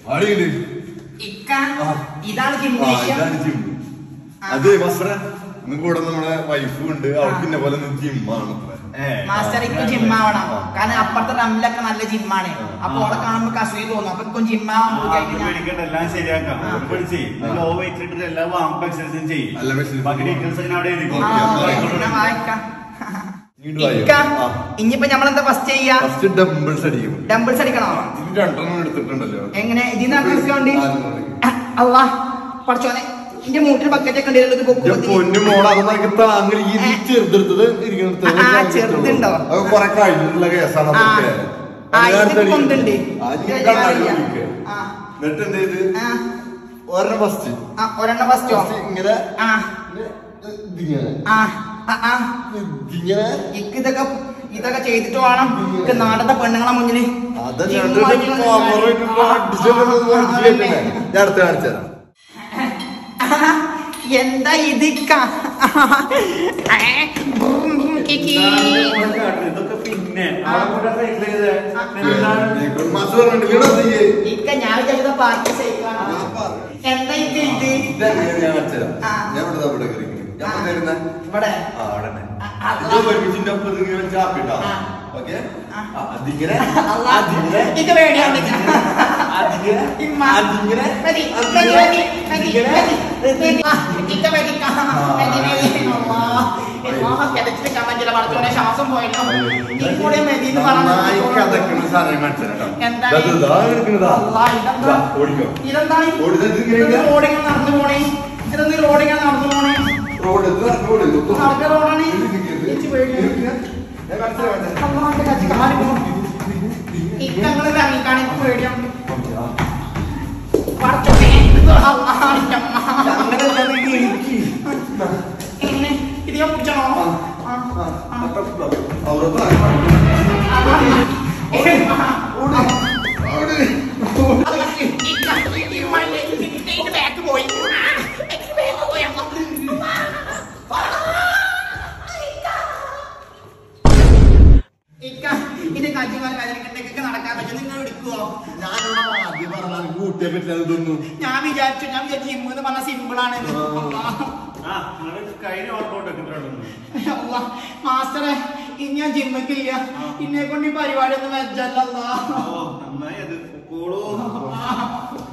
അടിയില് ഇക്ക ആ. ഇതാണ് ആ ജിംനേഷ്യം ഇതാണ് ജിം അത് വസ്ത്ര ഇന്ന് കൂടെ നമ്മുടെ വൈഫും ഉണ്ട് അവൾക്ക് ഇന്നെ പോലെ ജിമ്മാണ് മാസ്റ്റർ ഇക്കും ജിമ്മാവണം കാരണം അപ്പുറത്തെ റമ്മിലൊക്കെ നല്ല ജിമ്മാണ് അപ്പൊ ഓളെ കാണുമ്പോ കസൂയി തോന്നും അപ്പൊ ഇക്കും ജിമ്മാവാൻ വിചാരിക്കും ഞാൻ. പേടിക്കണ്ട എല്ലാം ശരിയാക്കാം ആ. പഠിച്ചേ ലോ വെയിറ്റ് ഇട്ടിട്ട് എല്ലാ വാമ്പ് എക്സസൈസും ചെയ്യും എല്ലാ exercise ബാക്കി ഡീറ്റെയിൽസ് ഒക്കെ അവിടെ എഴുതിക്കോ ആ, ഓക്കേ, ഓക്കേ, ഞാൻ വായിക്കാം. ഇങ്ങോട്ട് വായോ. ഇക്ക ആ. ഇനിയിപ്പോ നമ്മളെന്താ ഫസ്റ്റ് ചെയ്യാ ഫസ്റ്റ് ഡംബിൾസ് അടിക്കും ഡംബിൾസ് അടിക്കണോ ഇതിന് രണ്ടെണ്ണം എടുത്തിട്ടുണ്ടല്ലോ എങ്ങനെ ഇതിന്ന് എടുത്തോണ്ട് ആ, ഇതിന്ന് അള്ളാ പഠിച്ചോനെ എന്റെ മൂട്ടിൽ ബക്കറ്റ് ഒക്കെ ഉണ്ടല്ലോ ഇത് എന്റെ പൊക്കുമ്പോ പൊന്നു മോള അതൊന്നും എനിക്ക് താങ്കൾ ഈ ചെറുതെടുത്തത് ഇരിക്കുന്നത് ആ, ചെറുതുണ്ടോ? അത് കൊറേ കഴിഞ്ഞിട്ടുള്ള കേസാണ് ആ. അതൊക്കെ ആ, അത് ഇത് അടുത്തടി. കൊണ്ടുണ്ട്. ആ, ഇത് ഇത് കണ്ണാടി ഞാൻ നോക്കിക്കേ. ആ. എന്നിട്ട് എന്ത് ചെയ്ത് ആ, ഒരെണ്ണം ഫസ്റ്റ് ആ, ഒരെണ്ണം ഫസ്റ്റോ ഇങ്ങനെ ആ ഇതിങ്ങനെ ആ ആ, ആ ഇതിങ്ങനെ ഇക്ക് ഇതൊക്കെ ഇതൊക്കെ ചെയ്തിട്ട് വേണം ഇക്ക് നാടത്തെ പെണ്ണുങ്ങളെ മുന്നിൽ അത് രണ്ടിട്ട് power ഇട്ടിട്ട് അടിച്ചോണ്ട് വന്ന് ചെയ്യണ്ടേ? ഞാൻ അടുത്ത കാണിച്ചു തരാം എന്താ ഇത് ഇക്ക? ഏ, ബും, ബും, കിക്കി. ഇതൊക്കെ പിന്നെ അവിടെ കൂടെ cycle ചെയ്തേ. എന്താണ്? മാസം പറഞ്ഞിട്ട് ഇവിടെ ചെയ്യേ ഇക്ക ഞാൻ വിചാരിച്ച പാർട്ടി ചെയ്യാണ് എന്താ ഇത് ഇത് ഇതെങ്ങനെ ഞാൻ കാണിച്ചു തരാം ആ. ഞാൻ ഇവിടെ ദാ ഇവിടെ കയറിയിരിക്കുന്നു. ഞാൻ ആ. ഇവിടെ ഇരുന്നെ. ഇവിടെ ആ, അവിടെ തന്നെ. ആ, ആ, ഇത് ഒരുമിച്ചിന്റെ ഒപ്പം ഇതിങ്ങനെ വെച്ച് ആക്കിട്ടോ. ആ. ഓക്കേ? ആ. ആ, അതിങ്ങനെ അള്ളാ, അതിങ്ങനെ ഇത് പേടിയാണ് അതിങ്ങനെ ഇമ്മ. അതിങ്ങനെ മതി, മതി, മതി, മതി, മതി. ആ, ഇക്ക മതി, ഇക്ക. മതി, മതി. അള്ളാ. ആ, കിതച്ചിട്ട് കാണാൻ ചില പടച്ചോനെ ശ്വാസം പോയല്ലോ ഈ കൂടെ മതി എന്ന് നന്നായി പറഞ്ഞു കഥക്കണ സാധനം കാണിച്ചു തരാം കേട്ടോ. എന്താണ്? ദാ, ദാ, ദാ എടുക്കണതാ. അള്ളാ, ഇതെന്താ? ദാ, ഓടിക്കോ ഇതെന്താണ് ഓടി, ഇത് ഇങ്ങനെ ഇതെന്ത് ഇങ്ങനെ. റോഡിങ്ങനെ നടന്നു പോണേ ഇതെന്ത് റോഡിങ്ങനെ നടന്നു പോണേ റോഡ് ഇത് റോഡ് ഇത് ഇത് നടക്ക റോഡാണ് ഇത് ഇത് ഇത്. ഇച്ച് പേടിയാണ്. ഞാൻ കാണിച്ചു തരാം, കാണിച്ചു തരാം. അള്ളാ, എന്റെ കച്ചി കാല് പോണു. ഇക്കങ്ങള് ഇറങ്ങിക്കാണ് എനിക്ക് പേടിയാണ് പടച്ചോനെ, അള്ളാ, എൻ്റെ അമ്മ. അങ്ങനെ അല്ലാതെ ഇത് എനിക്ക്. എങ്ങനെ? ഇത് ഞാൻ പിടിച്ചണോ? ആ, ആ, ആ. അപ്പൊ അവിടുത്തെ ഓട്. ഓട്. ഇത് കജിമാർ കജനക്കണ്ടൊക്കെ നടക്കാൻ പറ്റും നിങ്ങൾ എടുക്കുവോ ഞാനിവിടെ ആദ്യം പറഞ്ഞ എനിക്ക് കൂട്ടിയെ പറ്റില്ല ഇതൊന്നും ഞാൻ വിചാരിച്ചു ഞാൻ വിചാരിച്ചു ജിമ്മ് എന്ന് പറഞ്ഞ സിമ്പിൾ ആണ് ആ, നിങ്ങള് കഴിഞ്ഞ വർക്കൗട്ട് ഒക്കെ ഇട്ടിട്ടുണ്ടോ? മാസ്റ്ററെ ഇനി ഞാൻ ജിമ്മക്കില്ല ഇന്നെ കൊണ്ട് ഈ പരിപാടി ഒന്നും വെച്ചല്ലോ ഓ, നന്നായി അത്. പൊക്കോളൂ.